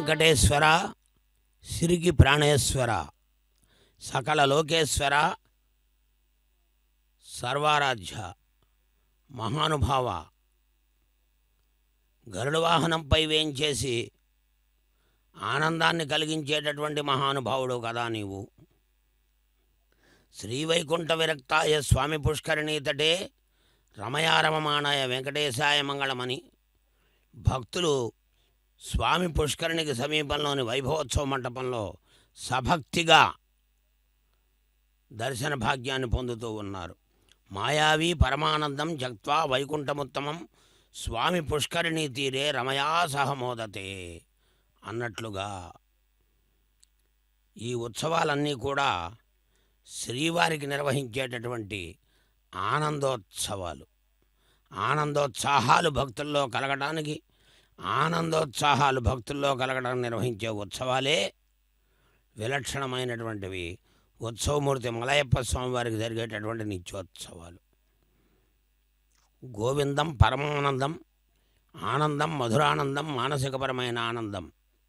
వెంకటేశ్వర సిరికి ప్రాణేశ్వర సకల లోకేశ్వర సర్వారాధ్య మహానుభావ గరుడ వాహనంపై వేంచేసి ఆనందాన్ని కలిగించేటటువంటి మహానుభావుడు కదా నీవు శ్రీవైకుంఠ విరక్తాయ స్వామి పుష్కరిణీతటే రమయారమమాణాయ వెంకటేశాయ మంగళమని భక్తులు స్వామి పుష్కరిణికి సమీపంలోని వైభవోత్సవ మంటపంలో సభక్తిగా దర్శన భాగ్యాన్ని పొందుతూ ఉన్నారు మాయావి పరమానందం జక్త్వా వైకుంఠముత్తమం స్వామి పుష్కరిణి తీరే రమయా సహమోదతే అన్నట్లుగా ఈ ఉత్సవాలన్నీ కూడా శ్రీవారికి నిర్వహించేటటువంటి ఆనందోత్సవాలు ఆనందోత్సాహాలు భక్తుల్లో కలగడానికి ఆనందోత్సాహాలు భక్తుల్లో కలగడానికి నిర్వహించే ఉత్సవాలే విలక్షణమైనటువంటివి ఉత్సవమూర్తి మలయప్ప స్వామివారికి జరిగేటటువంటి నిత్యోత్సవాలు గోవిందం పరమానందం ఆనందం మధురానందం మానసికపరమైన ఆనందం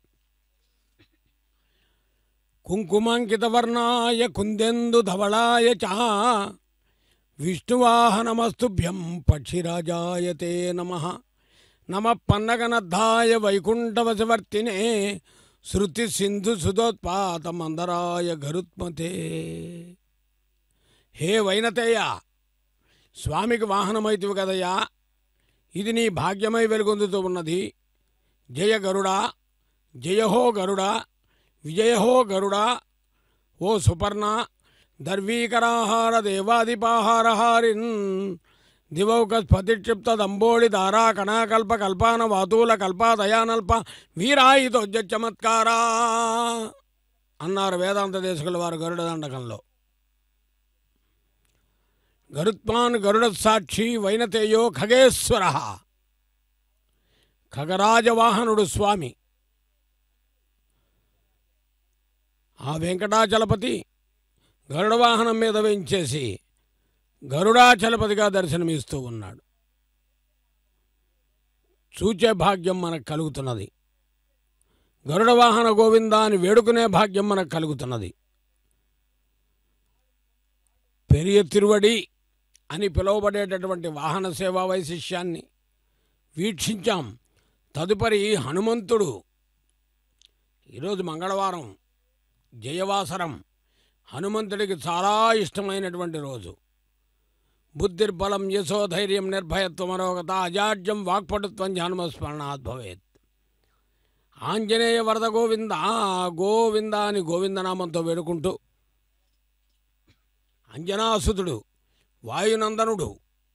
కుంకుమాంకితవర్ణాయ కుందెందు ధవళాయ చ విష్ణువాహనమస్తుభ్యం పక్షిరాజాయ తే నమ నమ పన్నగనద్ధాయ వైకుంఠవశవర్తినే శృతి సింధు సుధోత్పాత మందరాయ గరుత్మతే హే వైనతేయ స్వామికి వాహనమైతివి కదయ్యా ఇది నీ భాగ్యమై వెలుగొందుతూ ఉన్నది జయ గరుడా జయహో గరుడా విజయహో గరుడా ఓ సుపర్ణ దర్వీకరాహార దేవాదిపాహారహారిన్ దివౌకస్ఫతిక్షిప్త దంబోళి ధారా కణాకల్ప కల్పాన వాతూల కల్ప దయానల్ప వీరాయితో చమత్కారా అన్నారు వేదాంత దేశకుల వారు గరుడ దండకంలో గరుత్మాన్ గరుడ సాక్షి వైనతేయో ఖగేశ్వర ఖగరాజవాహనుడు స్వామి ఆ వెంకటాచలపతి గరుడ వాహనం మీద వెంచేసి గరుడాచలపతిగా దర్శనమిస్తూ ఉన్నాడు చూచే భాగ్యం మనకు కలుగుతున్నది గరుడ వాహన గోవిందాన్ని వేడుకునే భాగ్యం మనకు కలుగుతున్నది పెరియ తిరువడి అని పిలువబడేటటువంటి వాహన సేవా వైశిష్యాన్ని వీక్షించాం తదుపరి హనుమంతుడు ఈరోజు మంగళవారం జయవాసరం హనుమంతుడికి చాలా ఇష్టమైనటువంటి రోజు బుద్ధిర్బలం యశోధైర్యం నిర్భయత్వం అరోగత అజాడ్యం వాక్పటుత్వం హనుమస్మరణాత్ భవేత్ ఆంజనేయ వరద గోవింద గోవింద అని గోవిందనామంతో వేడుకుంటూ అంజనాసుతుడు వాయునందనుడు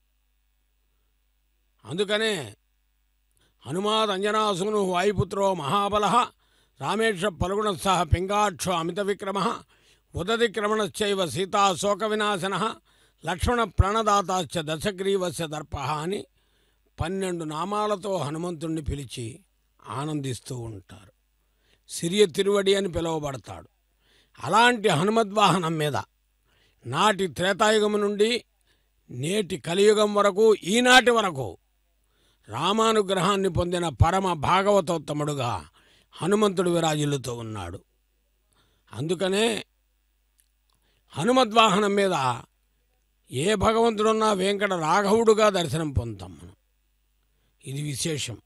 అందుకనే హనుమాద్ అంజనాసును వాయుపుత్రో మహాబల రామేష పలుగుణ సహ పింగాక్షో అమిత విక్రమ ఉదతిక్రమణశ్చైవ సీతా శోక వినాశన లక్ష్మణ ప్రణదాతాశ్చ దశగ్రీవస్య దర్ప అని పన్నెండు నామాలతో హనుమంతుణ్ణి పిలిచి ఆనందిస్తూ ఉంటారు సిరియ తిరువడి అని పిలువబడతాడు అలాంటి హనుమద్వాహనం మీద నాటి త్రేతాయుగం నుండి నేటి కలియుగం వరకు ఈనాటి వరకు రామానుగ్రహాన్ని పొందిన పరమ భాగవతోత్తముడుగా హనుమంతుడు విరాజిల్లుతూ ఉన్నాడు అందుకనే హనుమద్వాహనం మీద ఏ భగవంతుడున్నా వెంకట రాఘవుడుగా దర్శనం పొందుతాం మనం ఇది విశేషం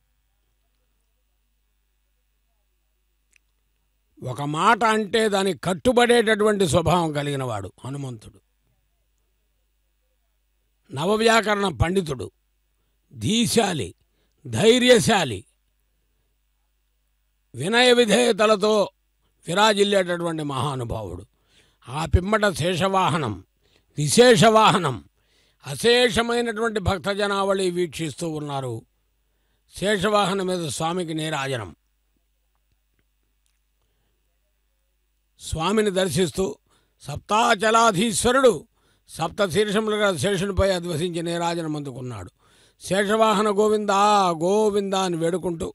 ఒక మాట అంటే దానికి కట్టుబడేటటువంటి స్వభావం కలిగిన వాడు హనుమంతుడు నవవ్యాకరణ పండితుడు ధీశాలి ధైర్యశాలి వినయ విధేయతలతో విరాజిల్లేటటువంటి మహానుభావుడు ఆ పిమ్మట శేషవాహనం విశేషవాహనం అశేషమైనటువంటి భక్త జనావళి వీక్షిస్తూ ఉన్నారు శేషవాహనం మీద స్వామికి నీరాజనం స్వామిని దర్శిస్తూ సప్తాచలాధీశ్వరుడు సప్త శీర్షములుగా శేషునిపై అద్వసించి నీరాజనం అందుకున్నాడు శేషవాహన గోవిందా గోవిందా అని వేడుకుంటూ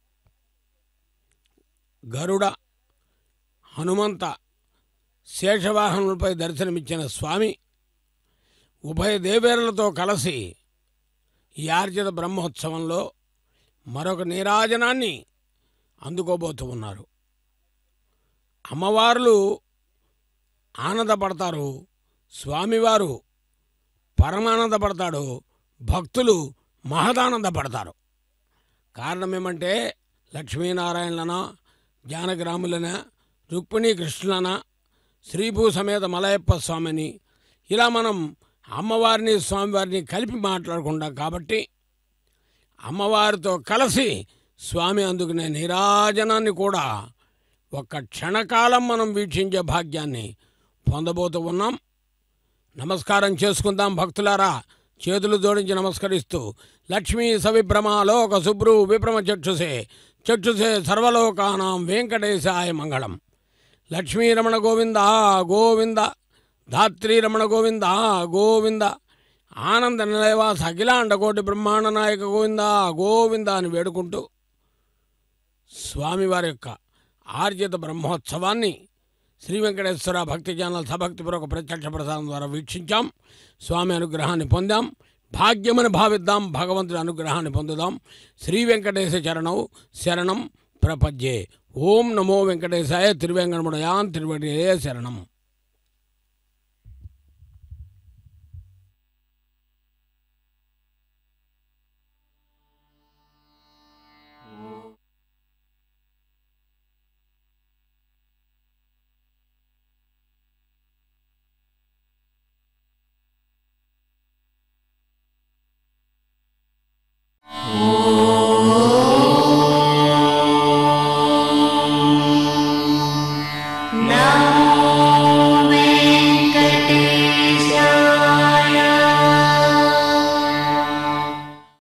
గరుడ హనుమంత శేషవాహనులపై దర్శనమిచ్చిన స్వామి ఉభయ దేవేరులతో కలిసి ఈ ఆర్జిత బ్రహ్మోత్సవంలో మరొక నీరాజనాన్ని అందుకోబోతూ ఉన్నారు అమ్మవార్లు ఆనందపడతారు స్వామివారు పరమానందపడతాడు భక్తులు మహదానందపడతారు కారణం ఏమంటే లక్ష్మీనారాయణలన జానగ్రాములన రుక్మిణీ కృష్ణులన శ్రీభూ సమేత మలయప్ప స్వామిని ఇలా మనం అమ్మవారిని స్వామివారిని కలిపి మాట్లాడుకుంటాం కాబట్టి అమ్మవారితో కలిసి స్వామి అందుకునే నీరాజనాన్ని కూడా ఒక్క క్షణకాలం మనం వీక్షించే భాగ్యాన్ని పొందబోతూ ఉన్నాం నమస్కారం చేసుకుందాం భక్తులారా చేతులు జోడించి నమస్కరిస్తూ లక్ష్మీ సవిభ్రమాలోక శుభ్రు విభ్రమ చక్షుసే చక్షుసే సర్వలోకానాం వెంకటేశాయ మంగళం లక్ష్మీరమణ గోవింద గోవింద ధాత్రీరమణ గోవింద గోవింద ఆనంద నిలయవాస అఖిలాండ కోటి బ్రహ్మాండ నాయక గోవింద గోవింద అని వేడుకుంటూ స్వామివారి యొక్క ఆర్జిత బ్రహ్మోత్సవాన్ని శ్రీ వెంకటేశ్వర భక్తి ఛానల్ సభక్తిపూర్వక ప్రత్యక్ష ప్రసాదం ద్వారా వీక్షించాం స్వామి అనుగ్రహాన్ని పొందాం భాగ్యమని భావిద్దాం భగవంతుడి అనుగ్రహాన్ని పొందుదాం శ్రీ వెంకటేశ చరణం శరణం ప్రపద్యే ఓం నమో వెంకటేశాయ తిరువెంకటముడయాన్ తిరువడియే శరణం